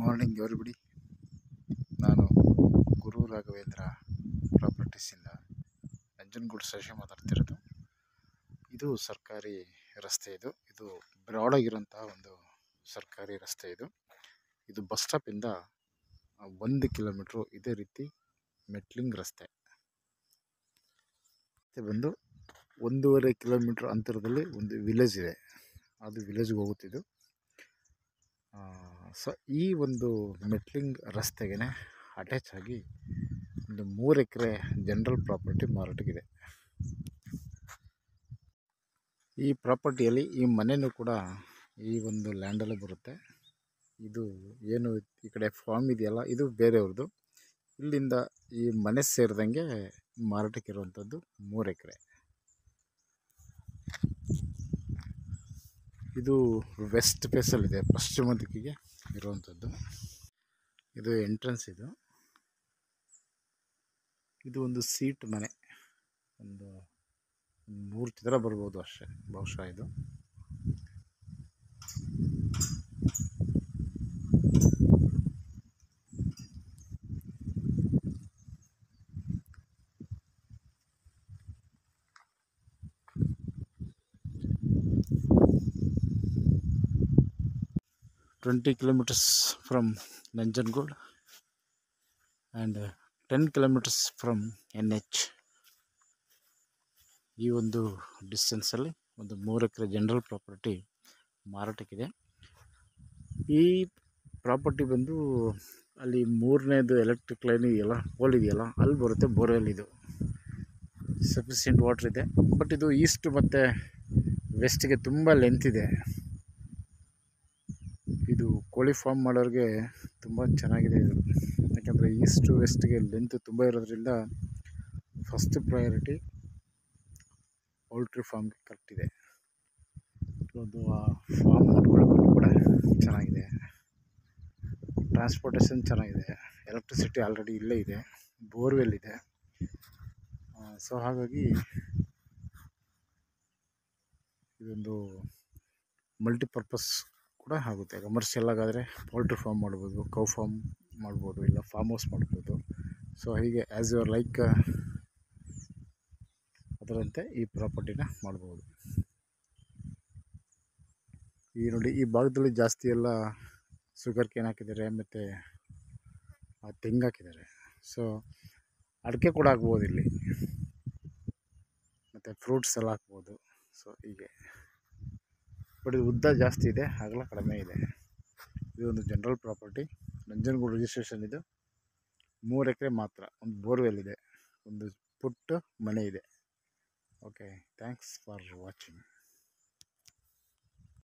morning everybody ನಾನು ಗುರು ರಾಘವೇಂದ್ರ ಪ್ರಾಪರ್ಟೀಸಿಂದ Nanjangud station ಮಾತಾಡ್ತಿರೋದು ಇದು ಸರ್ಕಾರಿ ರಸ್ತೆ ಇದು ಇದು ಬ್ರಾಡಾಗಿರೋಂತಹ ಒಂದು ಸರ್ಕಾರಿ ರಸ್ತೆ ಇದು ಇದು ಬಸ್ ಸ್ಟಾಪಿಂದ ಒಂದು ಕಿಲೋಮೀಟ್ರು ಇದೇ ರೀತಿ ಮೆಟ್ಲಿಂಗ್ ರಸ್ತೆ ಮತ್ತೆ ಬಂದು ಒಂದೂವರೆ ಕಿಲೋಮೀಟ್ರ್ ಅಂತರದಲ್ಲಿ ಒಂದು ವಿಲೇಜ್ ಇದೆ ಅದು ವಿಲೇಜ್ಗೆ ಹೋಗುತ್ತಿದ್ದು ಸೊ ಈ ಒಂದು ಮೆಟ್ಲಿಂಗ್ ರಸ್ತೆಗೆ ಅಟ್ಯಾಚ್ ಆಗಿ ಒಂದು ಮೂರು ಎಕರೆ ಜನರಲ್ ಪ್ರಾಪರ್ಟಿ ಮಾರಾಟಕ್ಕಿದೆ ಈ ಪ್ರಾಪರ್ಟಿಯಲ್ಲಿ ಈ ಮನೆಯೂ ಕೂಡ ಈ ಒಂದು ಲ್ಯಾಂಡಲ್ಲೇ ಬರುತ್ತೆ ಇದು ಏನು ಈ ಕಡೆ ಫಾರ್ಮ್ ಇದೆಯಲ್ಲ ಇದು ಬೇರೆಯವ್ರದ್ದು ಇಲ್ಲಿಂದ ಈ ಮನೆ ಸೇರಿದಂಗೆ ಮಾರಾಟಕ್ಕಿರುವಂಥದ್ದು ಮೂರು ಎಕರೆ ಇದು ವೆಸ್ಟ್ ಫೇಸಲ್ಲಿದೆ ಪಶ್ಚಿಮ ದಿಕ್ಕಿಗೆ ಇರುವಂಥದ್ದು ಇದು ಎಂಟ್ರೆನ್ಸ್ ಇದು ಇದು ಒಂದು ಸೀಟ್ ಮನೆ ಒಂದು ಮೂರು ಚಿತ್ರ ಬರ್ಬೋದು ಅಷ್ಟೇ ಬಹುಶಃ ಇದು twenty kilometres from Nanjangud and ten kilometres from N H ಈ ಒಂದು ಡಿಸ್ಟೆನ್ಸಲ್ಲಿ ಒಂದು ಮೂರು ಎಕರೆ ಜನರಲ್ ಪ್ರಾಪರ್ಟಿ ಮಾರಾಟಕ್ಕಿದೆ ಈ ಪ್ರಾಪರ್ಟಿ ಬಂದು ಅಲ್ಲಿ ಮೂರನೇದು ಎಲೆಕ್ಟ್ರಿಕ್ ಲೈನ್ ಇದೆಯಲ್ಲ ಪೋಲ್ ಇದೆಯಲ್ಲ ಅಲ್ಲಿ ಬರುತ್ತೆ ಬೋರ್ವೆಲ್ ಇದು ಸಫಿಷಿಯೆಂಟ್ ವಾಟ್ರ್ ಇದೆ ಬಟ್ ಇದು ಈಸ್ಟ್ ಮತ್ತು ವೆಸ್ಟ್ಗೆ ತುಂಬ ಲೆಂತ್ ಇದೆ ಇದು ಕೋಳಿ ಫಾರ್ಮ್ ಮಾಡೋರಿಗೆ ತುಂಬ ಚೆನ್ನಾಗಿದೆ ಇದು ಯಾಕಂದರೆ ಈಸ್ಟ್ ವೆಸ್ಟ್ಗೆ ಲೆಂತ್ ತುಂಬ ಇರೋದ್ರಿಂದ ಫಸ್ಟ್ ಪ್ರಯಾರಿಟಿ ಪೌಲ್ಟ್ರಿ ಫಾರ್ಮ್ಗೆ ಕರೆಕ್ಟ್ ಇದೆ ಒಂದು ಫಾರ್ಮ್ ನೋಡ್ಕೊಳ್ಳೋಕ್ಕೂ ಕೂಡ ಚೆನ್ನಾಗಿದೆ ಟ್ರಾನ್ಸ್ಪೋರ್ಟೇಷನ್ ಚೆನ್ನಾಗಿದೆ ಎಲೆಕ್ಟ್ರಿಸಿಟಿ ಆಲ್ರೆಡಿ ಇಲ್ಲೇ ಇದೆ ಬೋರ್ವೆಲ್ ಇದೆ ಸೊ ಹಾಗಾಗಿ ಇದೊಂದು ಮಲ್ಟಿಪರ್ಪಸ್ ಕೂಡ ಆಗುತ್ತೆ ಕಮರ್ಷಿಯಲ್ ಆಗಾದರೆ ಪೌಲ್ಟ್ರಿ ಫಾರ್ಮ್ ಮಾಡ್ಬೋದು ಕೌ ಫಾರ್ಮ್ ಮಾಡ್ಬೋದು ಇಲ್ಲ ಫಾರ್ಮ್ ಹೌಸ್ ಮಾಡ್ಬೋದು ಸೊ ಹೀಗೆ ಆ್ಯಸ್ ಯುವರ್ ಲೈಕ್ ಅದರಂತೆ ಈ ಪ್ರಾಪರ್ಟಿನ ಮಾಡ್ಬೋದು ಈ ನೋಡಿ ಈ ಭಾಗದಲ್ಲಿ ಜಾಸ್ತಿ ಎಲ್ಲ ಶುಗರ್ ಕೇನ್ ಹಾಕಿದ್ದಾರೆ ಮತ್ತು ತೆಂಗು ಹಾಕಿದ್ದಾರೆ ಸೊ ಅಡಿಕೆ ಕೂಡ ಹಾಕ್ಬೋದು ಇಲ್ಲಿ ಮತ್ತು ಫ್ರೂಟ್ಸ್ ಎಲ್ಲ ಹಾಕ್ಬೋದು ಸೊ ಹೀಗೆ ಬಟ್ ಇದು ಉದ್ದ ಜಾಸ್ತಿ ಇದೆ ಅಗಲ ಕಡಿಮೆ ಇದೆ ಇದು ಒಂದು ಜನರಲ್ ಪ್ರಾಪರ್ಟಿ ನಂಜನಗೂಡು ರಿಜಿಸ್ಟ್ರೇಷನ್ ಇದು ಮೂರು ಎಕರೆ ಮಾತ್ರ ಒಂದು ಬೋರ್ವೆಲ್ ಇದೆ ಒಂದು ಪುಟ್ಟ ಮನೆ ಇದೆ ಓಕೆ ಥ್ಯಾಂಕ್ಸ್ ಫಾರ್ ವಾಚಿಂಗ್